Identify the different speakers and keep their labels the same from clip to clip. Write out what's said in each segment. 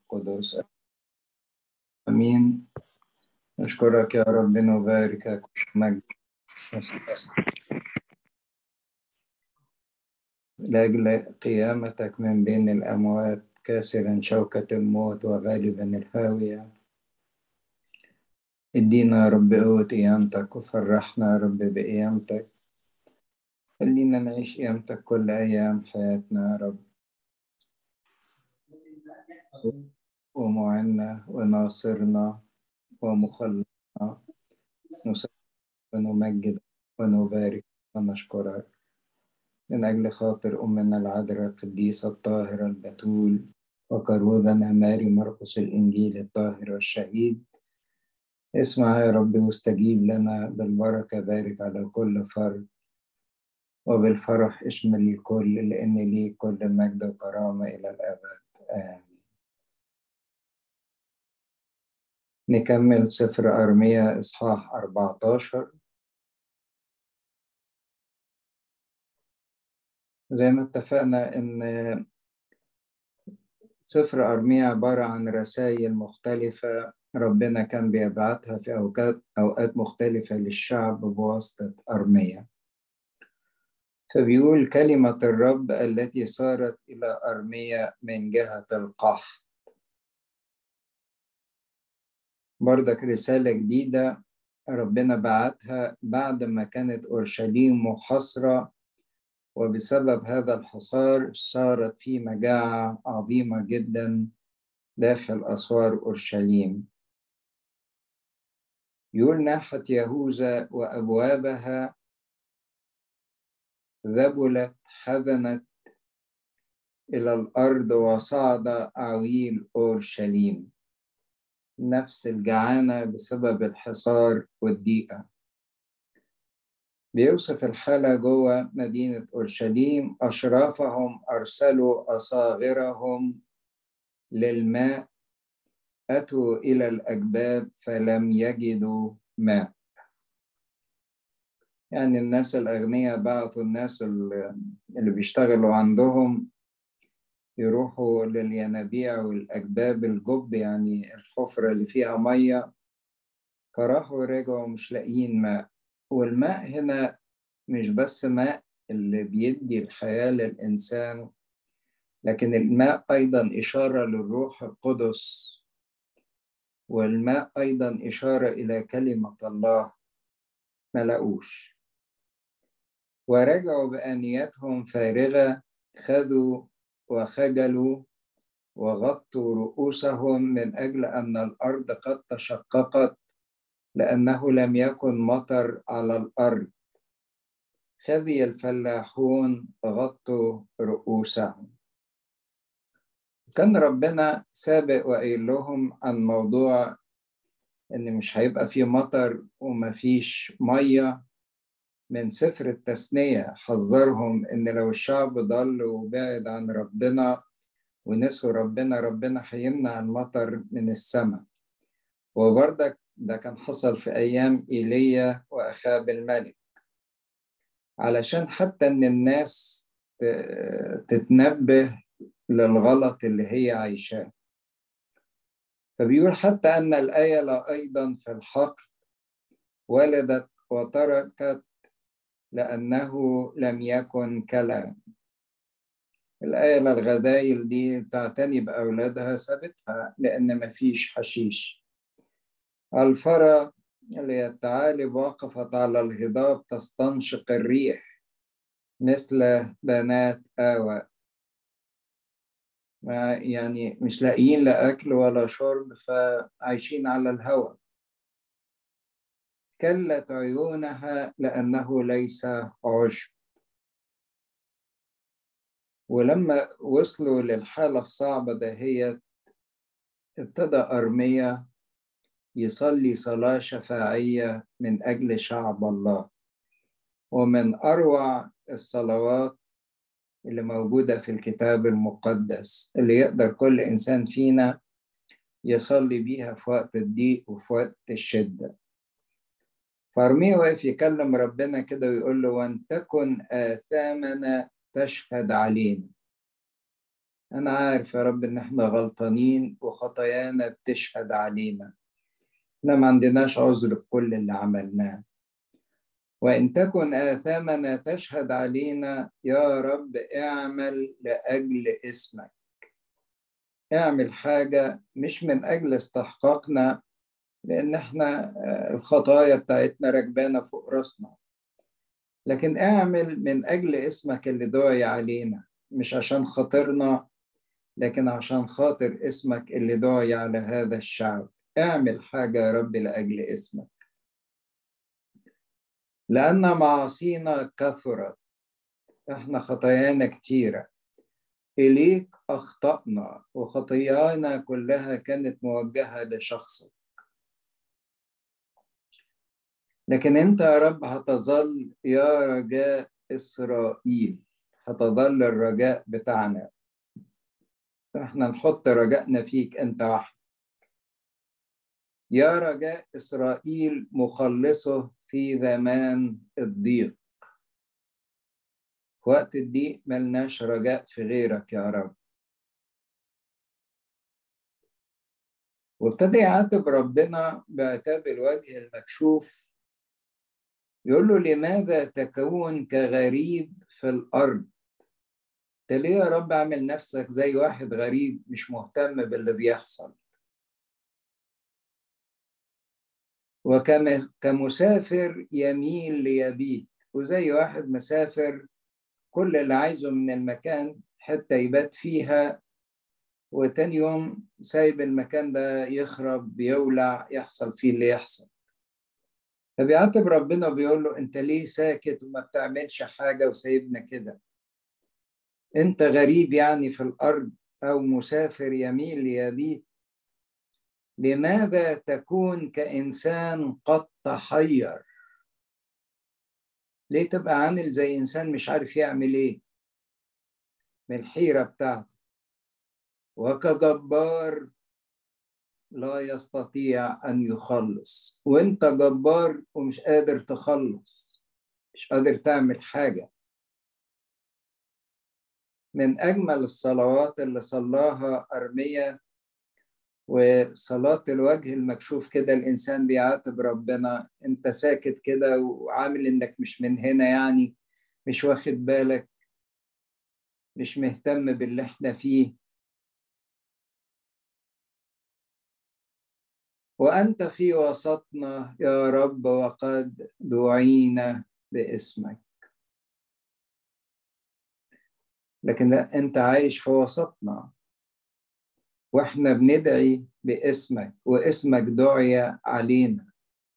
Speaker 1: القدس امين نشكرك يا رب نباركك ونمجد لاجل قيامتك من بين الاموات كاسرا شوكة الموت وغالبا الهاوية ادينا يا رب قوة قيامتك وفرحنا يا رب بقيامتك خلينا نعيش قيامتك كل أيام حياتنا يا رب ومعنا وناصرنا ومخلصنا نسبح ونمجد ونبارك ونشكرك من أجل خاطر أمنا العذراء القديسة الطاهرة البتول وكروذنا ماري مرقس الإنجيل الطاهر والشهيد اسمع يا رب واستجيب لنا بالبركة بارك على كل فرد وبالفرح اشمل الكل لأن لي كل مجد وكرامة إلى الأبد آمين نكمل سفر أرميا إصحاح 14 زي ما اتفقنا إن سفر أرميا عبارة عن رسائل مختلفة ربنا كان بيبعتها في أوقات أوقات مختلفة للشعب بواسطة أرميا فبيقول كلمة الرب التي صارت إلى أرميا من جهة القحط بردك رسالة جديدة ربنا بعتها بعد ما كانت أورشليم محاصرة وبسبب هذا الحصار صارت في مجاعة عظيمة جدا داخل أسوار أورشليم يقول ناحت يهوذا وأبوابها ذبلت حزنت إلى الأرض وصعد عويل أورشليم نفس الجعانة بسبب الحصار والضيقة بيوصف الحالة جوه مدينة أورشليم أشرافهم أرسلوا أصاغرهم للماء أتوا إلى الأجباب فلم يجدوا ماء يعني الناس الأغنياء بعتوا الناس اللي بيشتغلوا عندهم يروحوا للينابيع والأجباب الجب يعني الحفرة اللي فيها مية فراحوا رجعوا مش لاقيين ماء والماء هنا مش بس ماء اللي بيدي الحياة للإنسان لكن الماء أيضا إشارة للروح القدس والماء أيضا إشارة إلى كلمة الله ما لقوش ورجعوا بآنياتهم فارغة خذوا وخجلوا وغطوا رؤوسهم من أجل أن الأرض قد تشققت لأنه لم يكن مطر على الأرض خذي الفلاحون غطوا رؤوسهم كان ربنا سابق وقايل لهم عن موضوع ان مش هيبقى فيه مطر ومفيش ميه من سفر التثنية حذرهم إن لو الشعب ضل وبعد عن ربنا ونسوا ربنا ربنا هيمنع المطر من السماء وبرضك ده كان حصل في أيام إيليا وأخاب الملك علشان حتى إن الناس تتنبه للغلط اللي هي عايشاه فبيقول حتى أن الآية أيضا في الحقل ولدت وتركت لأنه لم يكن كلام الآية للغدايل دي تعتني بأولادها سابتها لأن مفيش حشيش الفرة اللي هي الثعالب وقفت على الهضاب تستنشق الريح مثل بنات آوى ما يعني مش لاقيين لا أكل ولا شرب فعايشين على الهواء كلت عيونها لأنه ليس عشب ولما وصلوا للحالة الصعبة دهيت ابتدى أرميا يصلي صلاة شفاعية من أجل شعب الله ومن أروع الصلوات اللي موجودة في الكتاب المقدس اللي يقدر كل إنسان فينا يصلي بيها في وقت الضيق وفي وقت الشدة فارميه واقف يكلم ربنا كده ويقول له وان تكن آثامنا تشهد علينا أنا عارف يا رب إن إحنا غلطانين وخطايانا بتشهد علينا إحنا ما عندناش عذر في كل اللي عملناه وإن تكن آثامنا تشهد علينا يا رب اعمل لأجل اسمك اعمل حاجة مش من أجل استحقاقنا لأن احنا الخطايا بتاعتنا ركبانة فوق راسنا لكن اعمل من أجل اسمك اللي دعي علينا مش عشان خاطرنا لكن عشان خاطر اسمك اللي دعي على هذا الشعب اعمل حاجة يا رب لأجل اسمك لأن معاصينا كثرت احنا خطايانا كتيرة إليك أخطأنا وخطايانا كلها كانت موجهة لشخصك لكن أنت يا رب هتظل يا رجاء إسرائيل هتظل الرجاء بتاعنا احنا نحط رجائنا فيك أنت وحدك يا رجاء إسرائيل مخلصه في زمان الضيق وقت الضيق ملناش رجاء في غيرك يا رب وابتدى يعاتب ربنا بعتاب الوجه المكشوف يقول له لماذا تكون كغريب في الأرض انت ليه يا رب عامل نفسك زي واحد غريب مش مهتم باللي بيحصل وكمسافر يميل ليبيت وزي واحد مسافر كل اللي عايزه من المكان حتى يبات فيها وتاني يوم سايب المكان ده يخرب يولع يحصل فيه اللي يحصل فبيعاتب ربنا بيقول له انت ليه ساكت وما بتعملش حاجه وسايبنا كده انت غريب يعني في الارض او مسافر يميل ليبيت لماذا تكون كإنسان قد تحير ليه تبقى عامل زي إنسان مش عارف يعمل إيه من الحيرة بتاعته وكجبار لا يستطيع أن يخلص وأنت جبار ومش قادر تخلص مش قادر تعمل حاجة من أجمل الصلوات اللي صلاها أرمية وصلاة الوجه المكشوف كده الإنسان بيعاتب ربنا أنت ساكت كده وعامل إنك مش من هنا يعني مش واخد بالك مش مهتم باللي احنا فيه وأنت في وسطنا يا رب وقد دعينا باسمك لكن لا أنت عايش في وسطنا واحنا بندعي باسمك واسمك دعي علينا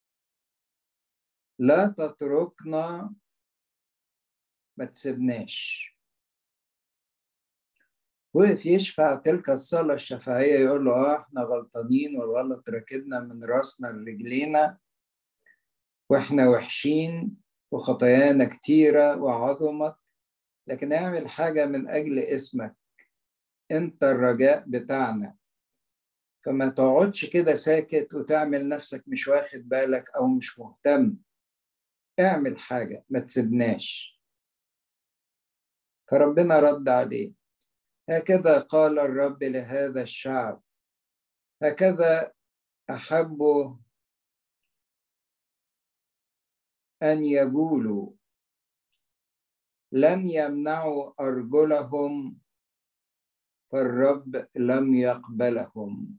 Speaker 1: لا تتركنا ما تسيبناش وقف يشفع تلك الصلاة الشفاعية يقول له اه احنا غلطانين والغلط راكبنا من راسنا لرجلينا واحنا وحشين وخطايانا كتيرة وعظمت لكن اعمل حاجة من أجل اسمك انت الرجاء بتاعنا فما تقعدش كده ساكت وتعمل نفسك مش واخد بالك او مش مهتم اعمل حاجة ما تسيبناش فربنا رد عليه هكذا قال الرب لهذا الشعب هكذا أحبوا أن يقولوا لم يمنعوا أرجلهم فالرب لم يقبلهم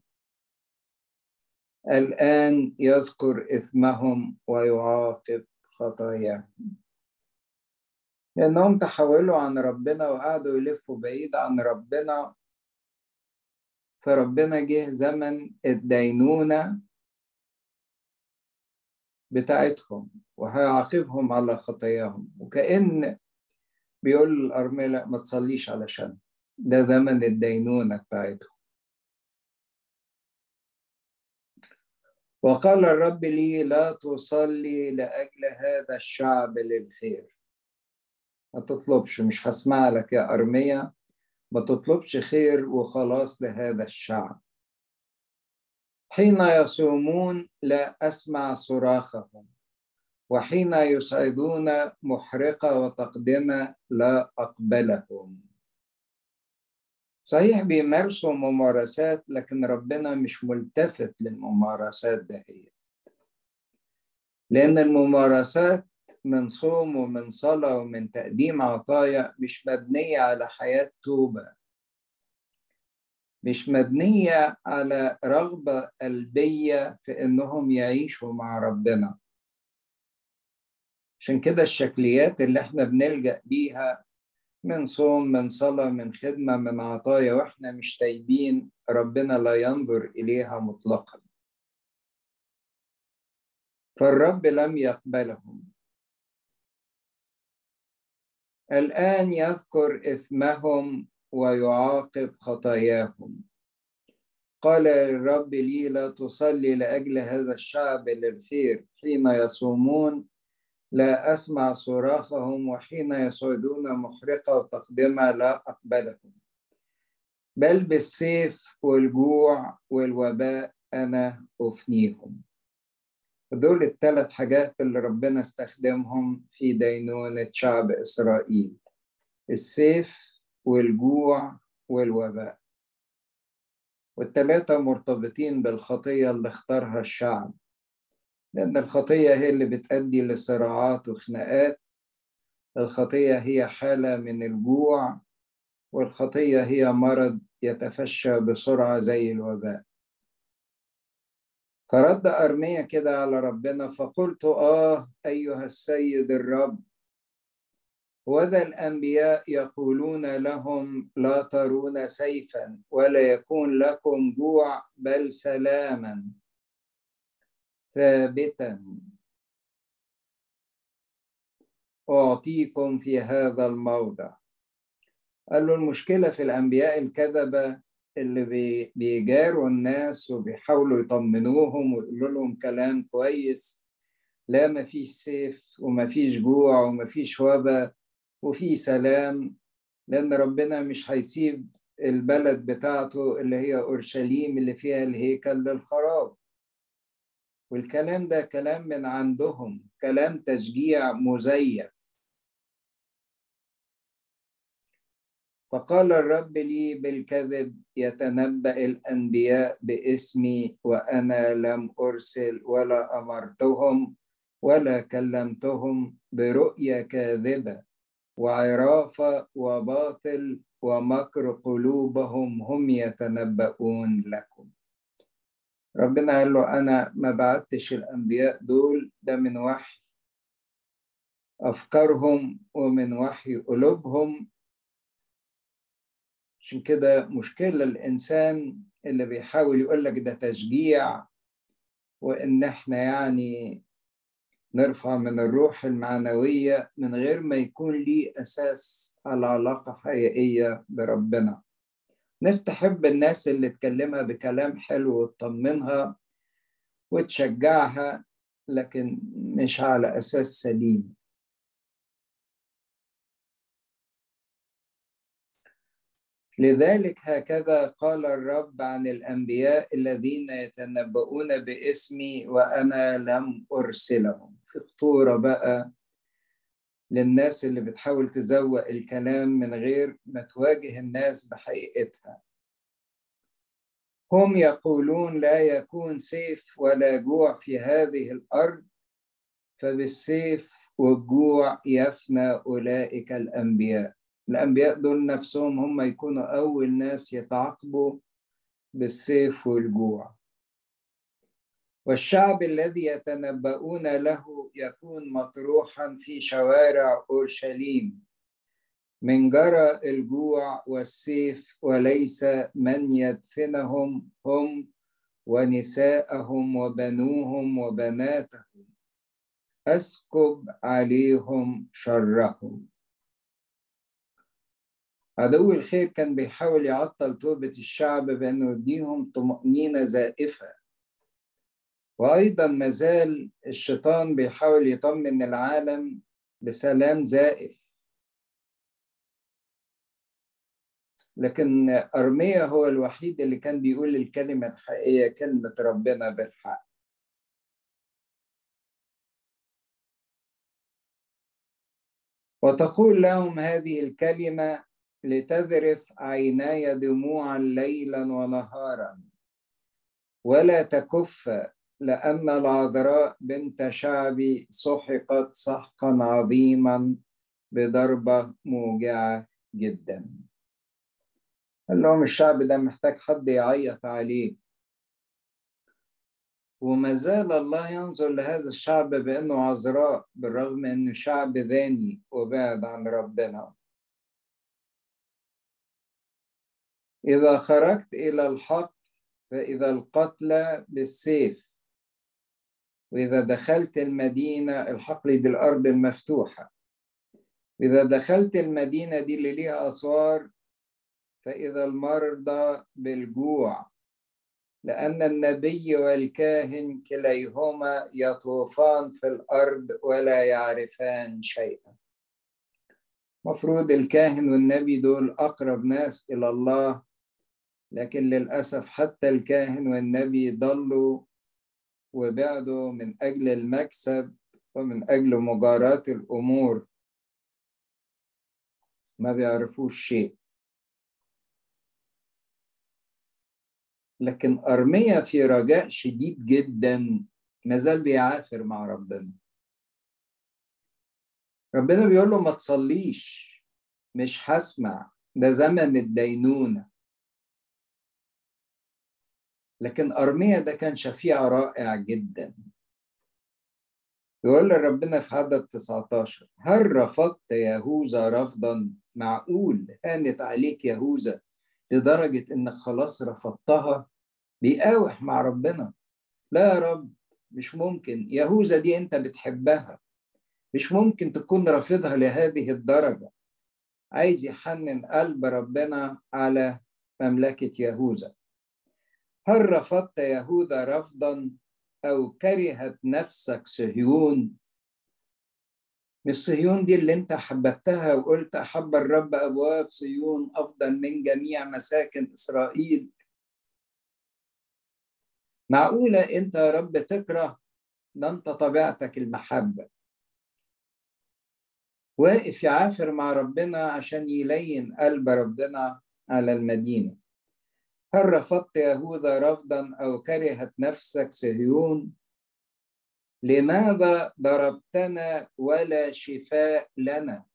Speaker 1: الآن يذكر إثمهم ويعاقب خطاياهم لأنهم تحولوا عن ربنا وقعدوا يلفوا بعيد عن ربنا فربنا جه زمن الدينونة بتاعتهم وهيعاقبهم على خطاياهم وكأن بيقول الأرملة ما تصليش علشان ده زمن الدينونة بتاعتهم وقال الرب لي لا تصلي لأجل هذا الشعب للخير ما تطلبش مش هسمع لك يا أرمية ما تطلبش خير وخلاص لهذا الشعب حين يصومون لا أسمع صراخهم وحين يسعدون محرقة وتقدمة لا أقبلهم صحيح بيمارسوا ممارسات لكن ربنا مش ملتفت للممارسات دهية لأن الممارسات من صوم ومن صلاة ومن تقديم عطايا مش مبنية على حياة توبة مش مبنية على رغبة قلبية في إنهم يعيشوا مع ربنا عشان كده الشكليات اللي احنا بنلجأ بيها من صوم من صلاة من خدمة من عطايا واحنا مش تايبين ربنا لا ينظر إليها مطلقا فالرب لم يقبلهم الآن يذكر إثمهم ويعاقب خطاياهم قال الرب لي لا تصلي لأجل هذا الشعب للخير حين يصومون لا أسمع صراخهم وحين يصعدون محرقة وتقدمة لا أقبلهم بل بالسيف والجوع والوباء أنا أفنيهم دول الثلاث حاجات اللي ربنا استخدمهم في دينونة شعب إسرائيل السيف والجوع والوباء والثلاثة مرتبطين بالخطية اللي اختارها الشعب لأن الخطية هي اللي بتؤدي لصراعات وخناقات الخطية هي حالة من الجوع والخطية هي مرض يتفشى بسرعة زي الوباء فرد أرمية كده على ربنا فقلت آه أيها السيد الرب وذا الأنبياء يقولون لهم لا ترون سيفا ولا يكون لكم جوع بل سلاما ثابتا أعطيكم في هذا الموضع قال له المشكلة في الأنبياء الكذبة اللي بيجاروا الناس وبيحاولوا يطمنوهم ويقولوا لهم كلام كويس لا ما فيش سيف وما فيش جوع وما فيش وباء وفي سلام لأن ربنا مش هيسيب البلد بتاعته اللي هي أورشليم اللي فيها الهيكل للخراب والكلام ده كلام من عندهم كلام تشجيع مزيف فقال الرب لي بالكذب يتنبأ الأنبياء باسمي وأنا لم أرسل ولا أمرتهم ولا كلمتهم برؤيا كاذبة وعرافة وباطل ومكر قلوبهم هم يتنبؤون لكم ربنا قال له أنا ما بعتش الأنبياء دول ده من وحي أفكارهم ومن وحي قلوبهم عشان كده مشكلة الإنسان اللي بيحاول يقول لك ده تشجيع وإن إحنا يعني نرفع من الروح المعنوية من غير ما يكون ليه أساس على علاقة حقيقية بربنا ناس تحب الناس اللي تكلمها بكلام حلو وتطمنها وتشجعها لكن مش على أساس سليم لذلك هكذا قال الرب عن الأنبياء الذين يتنبؤون باسمي وأنا لم أرسلهم في خطورة بقى للناس اللي بتحاول تزوق الكلام من غير ما تواجه الناس بحقيقتها هم يقولون لا يكون سيف ولا جوع في هذه الأرض فبالسيف والجوع يفنى أولئك الأنبياء الأنبياء دول نفسهم هم يكونوا أول ناس يتعاقبوا بالسيف والجوع والشعب الذي يتنبؤون له يكون مطروحا في شوارع اورشليم من جرى الجوع والسيف وليس من يدفنهم هم ونساءهم وبنوهم وبناتهم اسكب عليهم شرهم عدو الخير كان بيحاول يعطل توبة الشعب بأنه يديهم طمأنينة زائفة وأيضا مازال الشيطان بيحاول يطمن العالم بسلام زائف لكن أرميا هو الوحيد اللي كان بيقول الكلمة الحقيقية كلمة ربنا بالحق وتقول لهم هذه الكلمة لتذرف عيناي دموعا ليلا ونهارا ولا تكف لأن العذراء بنت شعبي سحقت سحقا عظيما بضربة موجعة جدا قال لهم الشعب ده محتاج حد يعيط عليه وما زال الله ينظر لهذا الشعب بأنه عذراء بالرغم أنه شعب ذاني وبعد عن ربنا إذا خرجت إلى الحق فإذا القتلى بالسيف وإذا دخلت المدينة الحقل دي الأرض المفتوحة إذا دخلت المدينة دي اللي ليها أسوار فإذا المرضى بالجوع لأن النبي والكاهن كليهما يطوفان في الأرض ولا يعرفان شيئا مفروض الكاهن والنبي دول أقرب ناس إلى الله لكن للأسف حتى الكاهن والنبي ضلوا وبعدوا من أجل المكسب ومن أجل مجاراة الأمور ما بيعرفوش شيء لكن أرميا في رجاء شديد جدا مازال بيعافر مع ربنا ربنا بيقول له ما تصليش مش هسمع ده زمن الدينونة لكن أرميا ده كان شفيع رائع جدا يقول لربنا في عدد 19 هل رفضت يهوذا رفضا معقول هانت عليك يهوذا لدرجة إنك خلاص رفضتها بيقاوح مع ربنا لا يا رب مش ممكن يهوذا دي أنت بتحبها مش ممكن تكون رافضها لهذه الدرجة عايز يحنن قلب ربنا على مملكة يهوذا هل رفضت يهوذا رفضا أو كرهت نفسك صهيون مش صهيون دي اللي انت حببتها وقلت أحب الرب أبواب صهيون أفضل من جميع مساكن إسرائيل معقولة انت يا رب تكره ده انت طبيعتك المحبة واقف يعافر مع ربنا عشان يلين قلب ربنا على المدينة هل رفضت يهوذا رفضا أو كرهت نفسك صهيون لماذا ضربتنا ولا شفاء لنا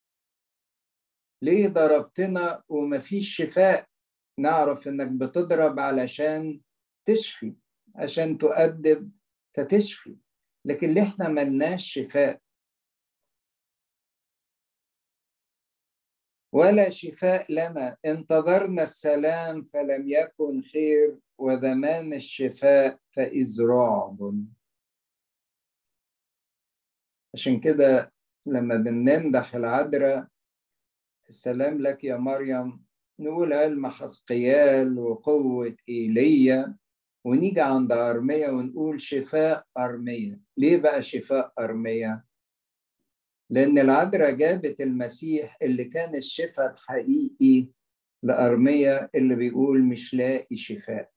Speaker 1: ليه ضربتنا ومفيش شفاء نعرف انك بتضرب علشان تشفي عشان تؤدب فتشفي لكن ليه احنا ملناش شفاء ولا شفاء لنا انتظرنا السلام فلم يكن خير وذمان الشفاء فإذ رعب عشان كده لما بنمدح العذراء السلام لك يا مريم نقول علم حسقيال وقوة إيليا ونيجي عند أرمية ونقول شفاء أرمية ليه بقى شفاء أرمية؟ لأن العذراء جابت المسيح اللي كان الشفاء الحقيقي لأرمية اللي بيقول مش لاقي شفاء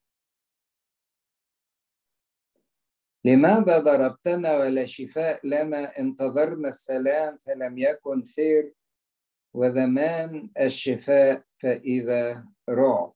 Speaker 1: لماذا ضربتنا ولا شفاء لنا انتظرنا السلام فلم يكن خير وزمان الشفاء فإذا رعب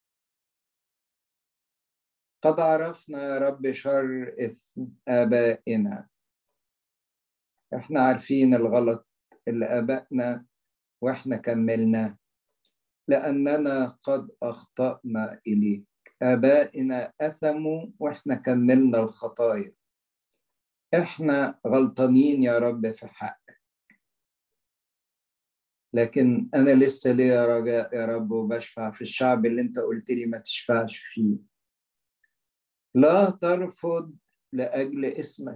Speaker 1: قد عرفنا يا رب شر إثم آبائنا احنا عارفين الغلط اللي آبائنا واحنا كملناه لأننا قد أخطأنا إليك آبائنا أثموا وإحنا كملنا الخطايا إحنا غلطانين يا رب في حقك لكن أنا لسه ليا رجاء يا رب وبشفع في الشعب اللي أنت قلت لي ما تشفعش فيه لا ترفض لأجل اسمك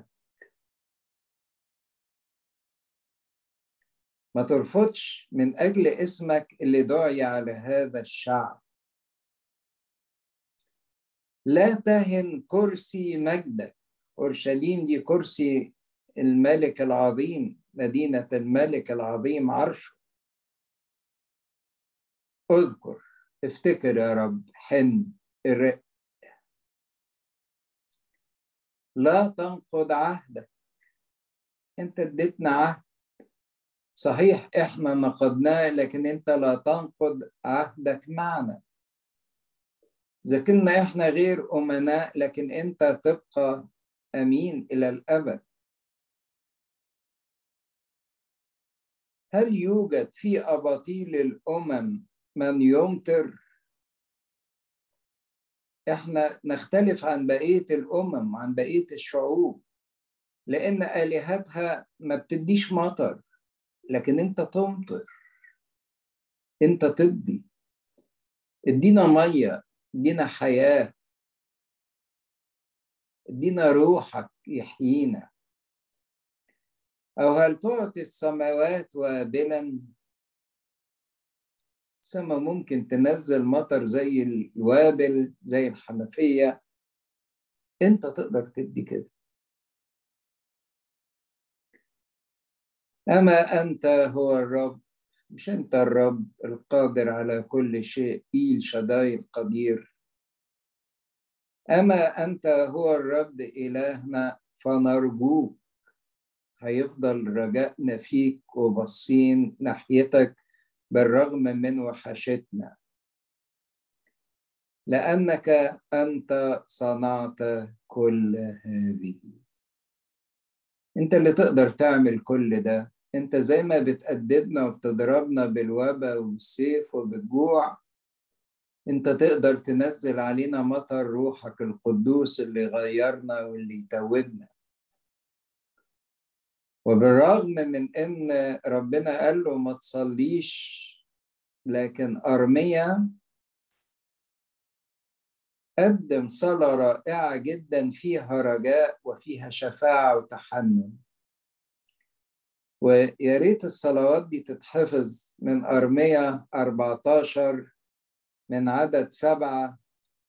Speaker 1: ما ترفضش من أجل اسمك اللي دعي على هذا الشعب لا تهن كرسي مجدك أورشليم دي كرسي الملك العظيم مدينة الملك العظيم عرشه اذكر افتكر يا رب حن الرق لا تنقض عهدك انت اديتنا عهد صحيح احنا نقضناه لكن انت لا تنقض عهدك معنا اذا كنا احنا غير امناء لكن انت تبقى امين الى الابد هل يوجد في اباطيل الامم من يمطر احنا نختلف عن بقيه الامم عن بقيه الشعوب لان الهتها ما بتديش مطر لكن انت تمطر انت تدي ادينا ميه ادينا حياه ادينا روحك يحيينا او هل تعطي السماوات وابلا سما ممكن تنزل مطر زي الوابل زي الحنفيه انت تقدر تدي كده أما أنت هو الرب مش أنت الرب القادر على كل شيء إيل شداي القدير أما أنت هو الرب إلهنا فنرجوك هيفضل رجائنا فيك وبصين ناحيتك بالرغم من وحشتنا لأنك أنت صنعت كل هذه أنت اللي تقدر تعمل كل ده انت زي ما بتأدبنا وبتضربنا بالوباء والسيف وبالجوع انت تقدر تنزل علينا مطر روحك القدوس اللي يغيرنا واللي يتوبنا وبالرغم من ان ربنا قال له ما تصليش لكن ارميا قدم صلاة رائعة جدا فيها رجاء وفيها شفاعة وتحنن ويا ريت الصلوات دي تتحفظ من أرمية 14 من عدد سبعة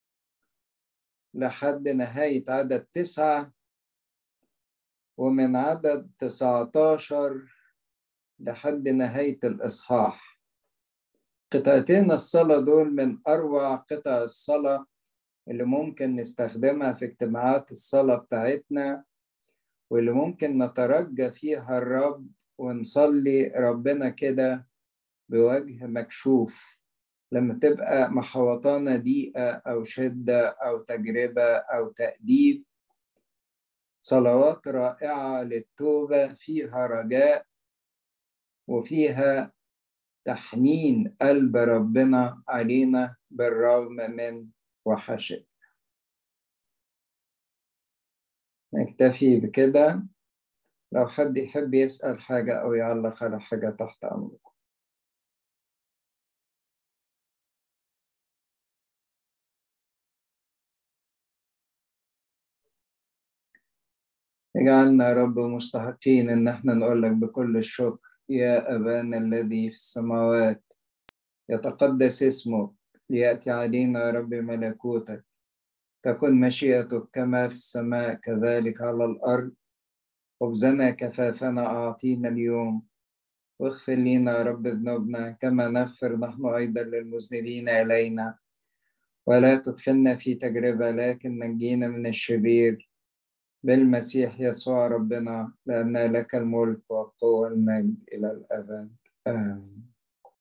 Speaker 1: لحد نهاية عدد تسعة ومن عدد 19 لحد نهاية الإصحاح قطعتين الصلاة دول من أروع قطع الصلاة اللي ممكن نستخدمها في اجتماعات الصلاة بتاعتنا واللي ممكن نترجى فيها الرب ونصلي ربنا كده بوجه مكشوف لما تبقى محوطانا ضيقة أو شدة أو تجربة أو تأديب صلوات رائعة للتوبة فيها رجاء وفيها تحنين قلب ربنا علينا بالرغم من وحشتنا نكتفي بكده لو حد يحب يسأل حاجة أو يعلق على حاجة تحت أمركم اجعلنا يا رب مستحقين إن احنا نقول لك بكل الشكر يا أبانا الذي في السماوات يتقدس اسمك ليأتي علينا يا رب ملكوتك تكن مشيئتك كما في السماء كذلك على الأرض خبزنا كفافنا أعطينا اليوم واغفر لنا يا رب ذنوبنا كما نغفر نحن أيضا للمذنبين إلينا ولا تدخلنا في تجربة لكن نجينا من الشرير بالمسيح يسوع ربنا لأن لك الملك والقوة والمجد إلى الأبد آمين